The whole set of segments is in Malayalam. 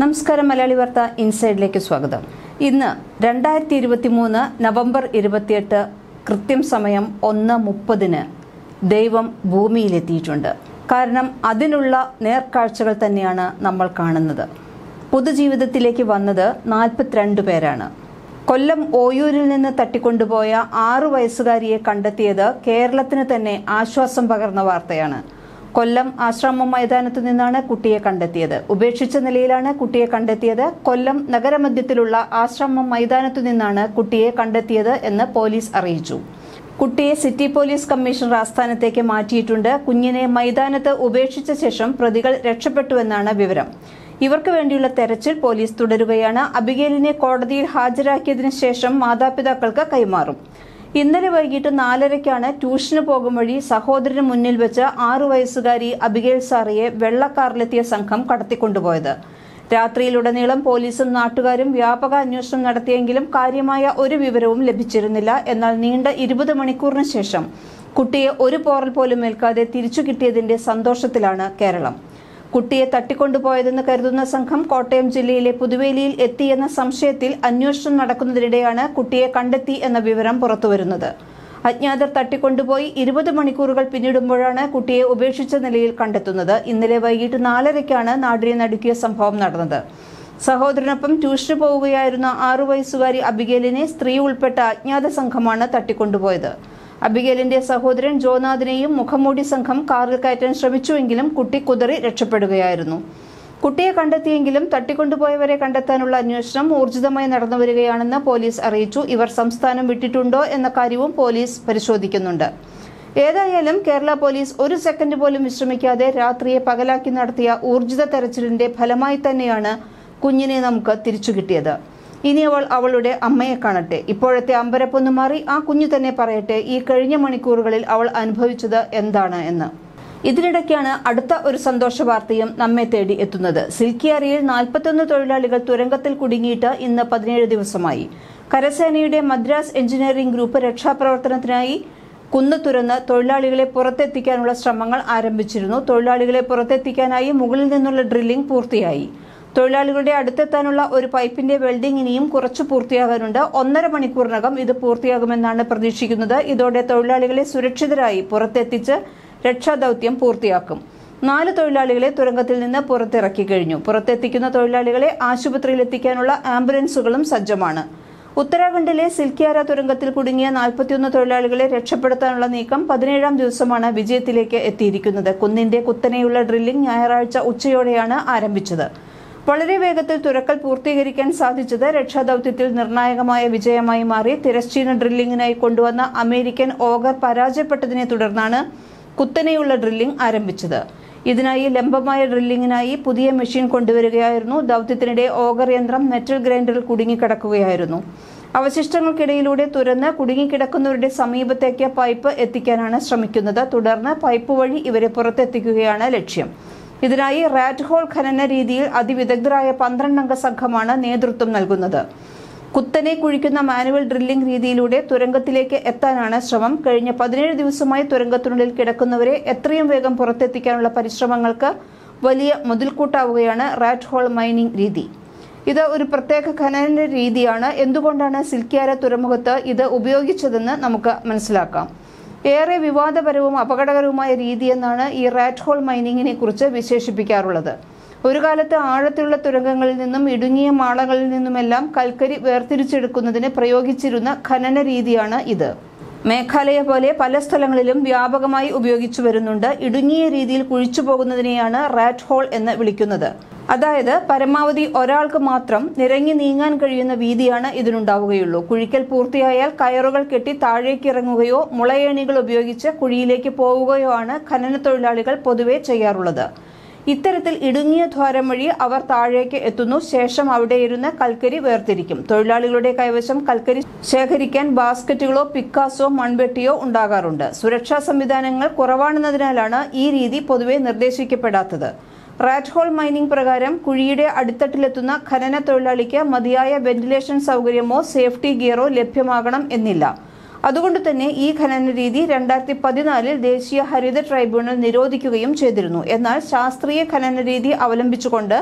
നമസ്കാരം മലയാളി വാർത്ത ഇൻസൈഡിലേക്ക് സ്വാഗതം ഇന്ന് രണ്ടായിരത്തി ഇരുപത്തി മൂന്ന് നവംബർ ഇരുപത്തിയെട്ട് കൃത്യം സമയം ഒന്ന് മുപ്പതിന് ദൈവം ഭൂമിയിലെത്തിയിട്ടുണ്ട് കാരണം അതിനുള്ള നേർക്കാഴ്ചകൾ തന്നെയാണ് നമ്മൾ കാണുന്നത് പൊതുജീവിതത്തിലേക്ക് വന്നത് നാൽപ്പത്തിരണ്ട് പേരാണ് കൊല്ലം ഓയൂരിൽ നിന്ന് തട്ടിക്കൊണ്ടുപോയ ആറു വയസ്സുകാരിയെ കണ്ടെത്തിയത് കേരളത്തിന് തന്നെ ആശ്വാസം പകർന്ന വാർത്തയാണ് കൊല്ലം ആശ്രമം മൈതാനത്തു നിന്നാണ് കുട്ടിയെ കണ്ടെത്തിയത് ഉപേക്ഷിച്ച നിലയിലാണ് കുട്ടിയെ കണ്ടെത്തിയത് കൊല്ലം നഗരമധ്യത്തിലുള്ള ആശ്രമം മൈതാനത്തു നിന്നാണ് കുട്ടിയെ കണ്ടെത്തിയത് എന്ന് പോലീസ് അറിയിച്ചു കുട്ടിയെ സിറ്റി പോലീസ് കമ്മീഷണർ ആസ്ഥാനത്തേക്ക് മാറ്റിയിട്ടുണ്ട് കുഞ്ഞിനെ മൈതാനത്ത് ഉപേക്ഷിച്ച ശേഷം പ്രതികൾ രക്ഷപ്പെട്ടുവെന്നാണ് വിവരം ഇവർക്ക് വേണ്ടിയുള്ള തെരച്ചിൽ പോലീസ് തുടരുകയാണ് അബിഗേലിനെ കോടതിയിൽ ഹാജരാക്കിയതിനു ശേഷം മാതാപിതാക്കൾക്ക് കൈമാറും ഇന്നലെ വൈകിട്ട് നാലരയ്ക്കാണ് ട്യൂഷന് പോകും വഴി സഹോദരന് മുന്നിൽ വെച്ച് ആറു വയസ്സുകാരി അബിഗേൽ സാറിയെ വെള്ളക്കാറിലെത്തിയ സംഘം കടത്തിക്കൊണ്ടുപോയത് രാത്രിയിലുടനീളം പോലീസും നാട്ടുകാരും വ്യാപക അന്വേഷണം നടത്തിയെങ്കിലും കാര്യമായ ഒരു വിവരവും ലഭിച്ചിരുന്നില്ല എന്നാൽ നീണ്ട ഇരുപത് മണിക്കൂറിന് ശേഷം കുട്ടിയെ ഒരു പോറൽ പോലും ഏൽക്കാതെ തിരിച്ചു കിട്ടിയതിന്റെ സന്തോഷത്തിലാണ് കേരളം കുട്ടിയെ തട്ടിക്കൊണ്ടുപോയതെന്ന് കരുതുന്ന സംഘം കോട്ടയം ജില്ലയിലെ പുതുവേലിയിൽ എത്തിയെന്ന സംശയത്തിൽ അന്വേഷണം നടക്കുന്നതിനിടെയാണ് കുട്ടിയെ കണ്ടെത്തി എന്ന വിവരം പുറത്തുവരുന്നത് അജ്ഞാതർ തട്ടിക്കൊണ്ടുപോയി ഇരുപത് മണിക്കൂറുകൾ പിന്നിടുമ്പോഴാണ് കുട്ടിയെ ഉപേക്ഷിച്ച നിലയിൽ കണ്ടെത്തുന്നത് ഇന്നലെ വൈകിട്ട് നാലരയ്ക്കാണ് നാടിനെ നടുക്കിയ സംഭവം നടന്നത് സഹോദരനൊപ്പം ട്യൂഷന് പോവുകയായിരുന്ന ആറു വയസ്സുകാരി അബിഗേലിനെ സ്ത്രീ ഉൾപ്പെട്ട അജ്ഞാത സംഘമാണ് തട്ടിക്കൊണ്ടുപോയത് അബിഗേലിന്റെ സഹോദരൻ ജോനാഥിനെയും മുഖംമൂടി സംഘം കാറിൽ കയറ്റാൻ ശ്രമിച്ചുവെങ്കിലും കുട്ടി കുതറി രക്ഷപ്പെടുകയായിരുന്നു കുട്ടിയെ കണ്ടെത്തിയെങ്കിലും തട്ടിക്കൊണ്ടുപോയവരെ കണ്ടെത്താനുള്ള അന്വേഷണം ഊർജിതമായി നടന്നുവരികയാണെന്ന് പോലീസ് അറിയിച്ചു ഇവർ സംസ്ഥാനം വിട്ടിട്ടുണ്ടോ എന്ന കാര്യവും പോലീസ് പരിശോധിക്കുന്നുണ്ട് ഏതായാലും കേരള പോലീസ് ഒരു സെക്കൻഡ് പോലും വിശ്രമിക്കാതെ രാത്രിയെ പകലാക്കി നടത്തിയ ഊർജിത തെരച്ചിലിന്റെ ഫലമായി തന്നെയാണ് കുഞ്ഞിനെ നമുക്ക് തിരിച്ചു കിട്ടിയത് ഇനി അവൾ അവളുടെ അമ്മയെ കാണട്ടെ ഇപ്പോഴത്തെ അമ്പരപ്പൊന്ന് മാറി ആ കുഞ്ഞു തന്നെ പറയട്ടെ ഈ കഴിഞ്ഞ മണിക്കൂറുകളിൽ അവൾ അനുഭവിച്ചത് എന്താണ് എന്ന് ഇതിനിടയ്ക്കാണ് അടുത്ത ഒരു സന്തോഷ വാർത്തയും നമ്മെ തേടി എത്തുന്നത് സിൽക്കിയാറിയിൽ നാൽപ്പത്തൊന്ന് തൊഴിലാളികൾ തുരങ്കത്തിൽ കുടുങ്ങിയിട്ട് ഇന്ന് പതിനേഴ് ദിവസമായി കരസേനയുടെ മദ്രാസ് എഞ്ചിനീയറിംഗ് ഗ്രൂപ്പ് രക്ഷാപ്രവർത്തനത്തിനായി കുന്നു തുറന്ന് തൊഴിലാളികളെ പുറത്തെത്തിക്കാനുള്ള ശ്രമങ്ങൾ ആരംഭിച്ചിരുന്നു തൊഴിലാളികളെ പുറത്തെത്തിക്കാനായി മുകളിൽ നിന്നുള്ള ഡ്രില്ലിംഗ് പൂർത്തിയായി തൊഴിലാളികളുടെ അടുത്തെത്താനുള്ള ഒരു പൈപ്പിന്റെ വെൽഡിംഗ് ഇനിയും കുറച്ചു പൂർത്തിയാകാനുണ്ട് ഒന്നര മണിക്കൂറിനകം ഇത് പൂർത്തിയാകുമെന്നാണ് പ്രതീക്ഷിക്കുന്നത് ഇതോടെ തൊഴിലാളികളെ സുരക്ഷിതരായി പുറത്തെത്തിച്ച് രക്ഷാദൌത്യം പൂർത്തിയാക്കും നാല് തൊഴിലാളികളെ തുരങ്കത്തിൽ നിന്ന് പുറത്തിറക്കി കഴിഞ്ഞു പുറത്തെത്തിക്കുന്ന തൊഴിലാളികളെ ആശുപത്രിയിൽ എത്തിക്കാനുള്ള ആംബുലൻസുകളും സജ്ജമാണ് ഉത്തരാഖണ്ഡിലെ സിൽക്കിയാര തുരങ്കത്തിൽ കുടുങ്ങിയ നാൽപ്പത്തിയൊന്ന് തൊഴിലാളികളെ രക്ഷപ്പെടുത്താനുള്ള നീക്കം പതിനേഴാം ദിവസമാണ് വിജയത്തിലേക്ക് എത്തിയിരിക്കുന്നത് കുന്നിന്റെ കുത്തനെയുള്ള ഡ്രില്ലിംഗ് ഞായറാഴ്ച ഉച്ചയോടെയാണ് ആരംഭിച്ചത് വളരെ വേഗത്തിൽ തുരക്കൽ പൂർത്തീകരിക്കാൻ സാധിച്ചത് രക്ഷാദൌത്യത്തിൽ നിർണായകമായ വിജയമായി മാറി തിരശ്ചീന ഡ്രില്ലിംഗിനായി കൊണ്ടുവന്ന അമേരിക്കൻ ഓഗർ പരാജയപ്പെട്ടതിനെ തുടർന്നാണ് കുത്തനെയുള്ള ഡ്രില്ലിംഗ് ആരംഭിച്ചത് ഇതിനായി ലംബമായ ഡ്രില്ലിംഗിനായി പുതിയ മെഷീൻ കൊണ്ടുവരികയായിരുന്നു ദൌത്യത്തിനിടെ ഓഗർ യന്ത്രം മെറ്റൽ ഗ്രൈൻഡറിൽ കുടുങ്ങിക്കിടക്കുകയായിരുന്നു അവശിഷ്ടങ്ങൾക്കിടയിലൂടെ തുരന്ന് കുടുങ്ങിക്കിടക്കുന്നവരുടെ സമീപത്തേക്ക് പൈപ്പ് എത്തിക്കാനാണ് ശ്രമിക്കുന്നത് തുടർന്ന് പൈപ്പ് വഴി ഇവരെ പുറത്തെത്തിക്കുകയാണ് ലക്ഷ്യം ഇതിനായി റാറ്റ് ഹോൾ ഖനന രീതിയിൽ അതിവിദഗ്ധരായ പന്ത്രണ്ടംഗ സംഘമാണ് നേതൃത്വം നൽകുന്നത് കുത്തനെ കുഴിക്കുന്ന മാനുവൽ ഡ്രില്ലിംഗ് രീതിയിലൂടെ തുരങ്കത്തിലേക്ക് എത്താനാണ് ശ്രമം കഴിഞ്ഞ പതിനേഴ് ദിവസമായി തുരങ്കത്തിനുള്ളിൽ കിടക്കുന്നവരെ എത്രയും വേഗം പുറത്തെത്തിക്കാനുള്ള പരിശ്രമങ്ങൾക്ക് വലിയ മുതൽക്കൂട്ടാവുകയാണ് റാറ്റ് ഹോൾ മൈനിംഗ് രീതി ഇത് ഒരു പ്രത്യേക ഖനന രീതിയാണ് എന്തുകൊണ്ടാണ് സിൽക്കിയാര തുറമുഖത്ത് ഇത് ഉപയോഗിച്ചതെന്ന് നമുക്ക് മനസ്സിലാക്കാം ഏറെ വിവാദപരവും അപകടകരവുമായ രീതിയെന്നാണ് ഈ റാറ്റ് ഹോൾ മൈനിങ്ങിനെ കുറിച്ച് വിശേഷിപ്പിക്കാറുള്ളത് ഒരു കാലത്ത് ആഴത്തിലുള്ള തുരങ്കങ്ങളിൽ നിന്നും ഇടുങ്ങിയ മാളകളിൽ നിന്നുമെല്ലാം കൽക്കരി വേർതിരിച്ചെടുക്കുന്നതിന് പ്രയോഗിച്ചിരുന്ന ഖനന രീതിയാണ് ഇത് മേഘാലയ പോലെ പല സ്ഥലങ്ങളിലും വ്യാപകമായി ഉപയോഗിച്ചു വരുന്നുണ്ട് ഇടുങ്ങിയ രീതിയിൽ കുഴിച്ചു പോകുന്നതിനെയാണ് റാറ്റ് ഹോൾ എന്ന് വിളിക്കുന്നത് അതായത് പരമാവധി ഒരാൾക്ക് മാത്രം നിരങ്ങി നീങ്ങാൻ കഴിയുന്ന വീതിയാണ് ഇതിനുണ്ടാവുകയുള്ളൂ കുഴിക്കൽ പൂർത്തിയായാൽ കയറുകൾ കെട്ടി താഴേക്ക് ഇറങ്ങുകയോ മുളയേണികൾ ഉപയോഗിച്ച് കുഴിയിലേക്ക് പോവുകയോ ആണ് ഖനന തൊഴിലാളികൾ പൊതുവെ ചെയ്യാറുള്ളത് ഇത്തരത്തിൽ ഇടുങ്ങിയ ദ്വാരം വഴി അവർ താഴേക്ക് എത്തുന്നു ശേഷം അവിടെ ഇരുന്ന് കൽക്കരി വേർതിരിക്കും തൊഴിലാളികളുടെ കൈവശം കൽക്കരി ശേഖരിക്കാൻ ബാസ്ക്കറ്റുകളോ പിക്കാസോ മൺവെട്ടിയോ ഉണ്ടാകാറുണ്ട് സുരക്ഷാ സംവിധാനങ്ങൾ കുറവാണെന്നതിനാലാണ് ഈ രീതി പൊതുവെ നിർദ്ദേശിക്കപ്പെടാത്തത് റാറ്റ് ഹോൾ മൈനിംഗ് പ്രകാരം കുഴിയുടെ അടിത്തട്ടിലെത്തുന്ന ഖനന തൊഴിലാളിക്ക് മതിയായ വെന്റിലേഷൻ സൗകര്യമോ സേഫ്റ്റി ഗിയറോ ലഭ്യമാകണം എന്നില്ല അതുകൊണ്ട് തന്നെ ഈ ഖനന രീതി രണ്ടായിരത്തി പതിനാലിൽ ദേശീയ ഹരിത ട്രൈബ്യൂണൽ നിരോധിക്കുകയും ചെയ്തിരുന്നു എന്നാൽ ശാസ്ത്രീയ ഖനന രീതി അവലംബിച്ചുകൊണ്ട്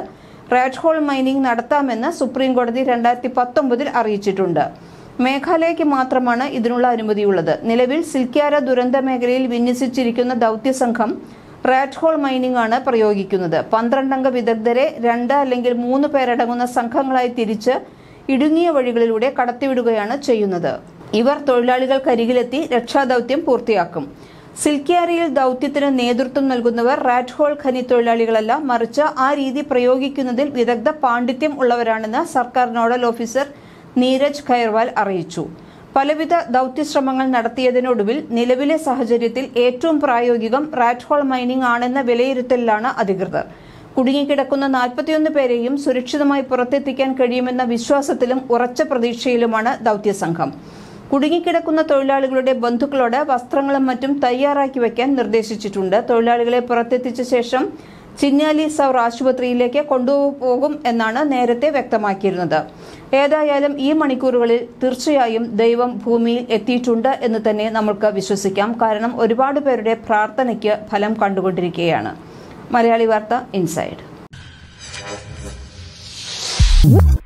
റാറ്റ് ഹോൾ മൈനിംഗ് നടത്താമെന്ന് സുപ്രീം കോടതി രണ്ടായിരത്തി പത്തൊമ്പതിൽ അറിയിച്ചിട്ടുണ്ട് മേഘാലയയ്ക്ക് മാത്രമാണ് ഇതിനുള്ള അനുമതിയുള്ളത് നിലവിൽ സിൽക്യാര ദുരന്ത മേഖലയിൽ വിന്യസിച്ചിരിക്കുന്ന ദൗത്യസംഘം റാറ്റ് ഹോൾ മൈനിംഗ് ആണ് പ്രയോഗിക്കുന്നത് പന്ത്രണ്ടംഗ വിദഗ്ധരെ രണ്ട് അല്ലെങ്കിൽ മൂന്ന് പേരടങ്ങുന്ന സംഘങ്ങളായി തിരിച്ച് ഇടുങ്ങിയ വഴികളിലൂടെ കടത്തിവിടുകയാണ് ചെയ്യുന്നത് ഇവർ തൊഴിലാളികൾക്കരികിലെത്തി രക്ഷാദൌത്യം പൂർത്തിയാക്കും സിൽക്യാരിയിൽ ദൌത്യത്തിന് നേതൃത്വം നൽകുന്നവർ റാറ്റ് ഹോൾ ഖനി തൊഴിലാളികളല്ല മറിച്ച് ആ രീതി പ്രയോഗിക്കുന്നതിൽ വിദഗ്ധ പാണ്ഡിത്യം ഉള്ളവരാണെന്ന് സർക്കാർ നോഡൽ ഓഫീസർ നീരജ് ഖൈർവാൽ അറിയിച്ചു പലവിധ ദൌത്യശ്രമങ്ങൾ നടത്തിയതിനൊടുവിൽ നിലവിലെ സാഹചര്യത്തിൽ ഏറ്റവും പ്രായോഗികം റാറ്റ് ഹോൾ മൈനിംഗ് ആണെന്ന വിലയിരുത്തലിലാണ് അധികൃതർ കുടുങ്ങിക്കിടക്കുന്ന നാൽപ്പത്തിയൊന്ന് പേരെയും സുരക്ഷിതമായി പുറത്തെത്തിക്കാൻ കഴിയുമെന്ന വിശ്വാസത്തിലും ഉറച്ച പ്രതീക്ഷയിലുമാണ് ദൌത്യസംഘം കുടുങ്ങിക്കിടക്കുന്ന തൊഴിലാളികളുടെ ബന്ധുക്കളോട് വസ്ത്രങ്ങളും മറ്റും തയ്യാറാക്കി വയ്ക്കാൻ നിർദ്ദേശിച്ചിട്ടുണ്ട് തൊഴിലാളികളെ പുറത്തെത്തിച്ച ശേഷം ചിന്നാലി സൗർ ആശുപത്രിയിലേക്ക് കൊണ്ടുപോകും എന്നാണ് നേരത്തെ വ്യക്തമാക്കിയിരുന്നത് ഏതായാലും ഈ മണിക്കൂറുകളിൽ തീർച്ചയായും ദൈവം ഭൂമിയിൽ എത്തിയിട്ടുണ്ട് എന്ന് തന്നെ നമുക്ക് വിശ്വസിക്കാം കാരണം ഒരുപാട് പേരുടെ പ്രാർത്ഥനയ്ക്ക് ഫലം കണ്ടുകൊണ്ടിരിക്കുകയാണ് മലയാളി വാർത്ത ഇൻസൈഡ്